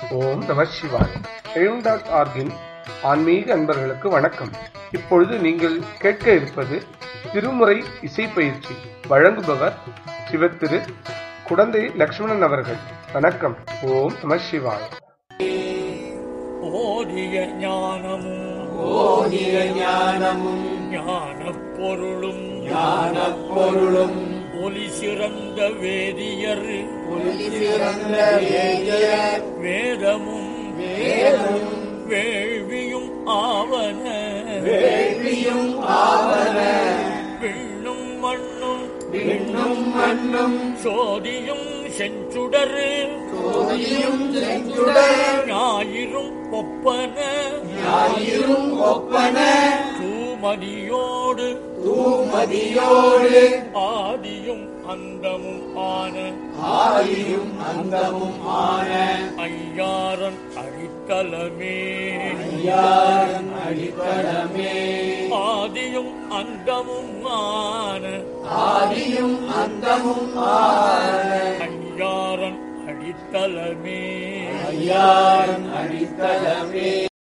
ஓம் நம சிவாய் எழும் டாட் ஆர்கின் ஆன்மீக அன்பர்களுக்கு வணக்கம் இப்பொழுது நீங்கள் கேட்க இருப்பது திருமுறை இசை பயிற்சி வழங்குபவர் சிவத்திரு குடந்தை லக்ஷ்மணன் அவர்கள் வணக்கம் ஓம் நம சிவாய் ஓதிய ஞானமும் ஓதிய ஞானமும் ஞானப் பொருளும் ஞானப் பொருளும் ஒளி சிறந்த வேதியர் ஒளி சிறந்த வேதியர் வேதமும் வேதம் வேள்வியும் ஆவன வேள்வியும் ஆவன விண்ணும் மண்ணும் விண்ணும் மண்ணும் சோதியும் செஞ்சுடர் சோதியும் செஞ்சுடர் ஞாயிறும் ஒப்பன ஞாயிறும் ஒப்பன தூமதியோடு தூமதியோடு ஆதியும் அந்தமும் ஆன ஆதியும் அந்தமும் ஆன ஐயாரன் அடித்தலமே யாரன் அடித்தளமே ஆதியும் அந்தமும் ஆன ஆதியும் அந்தமும் ஆன ஐயாரன் அடித்தலமே யாரன் அடித்தளமே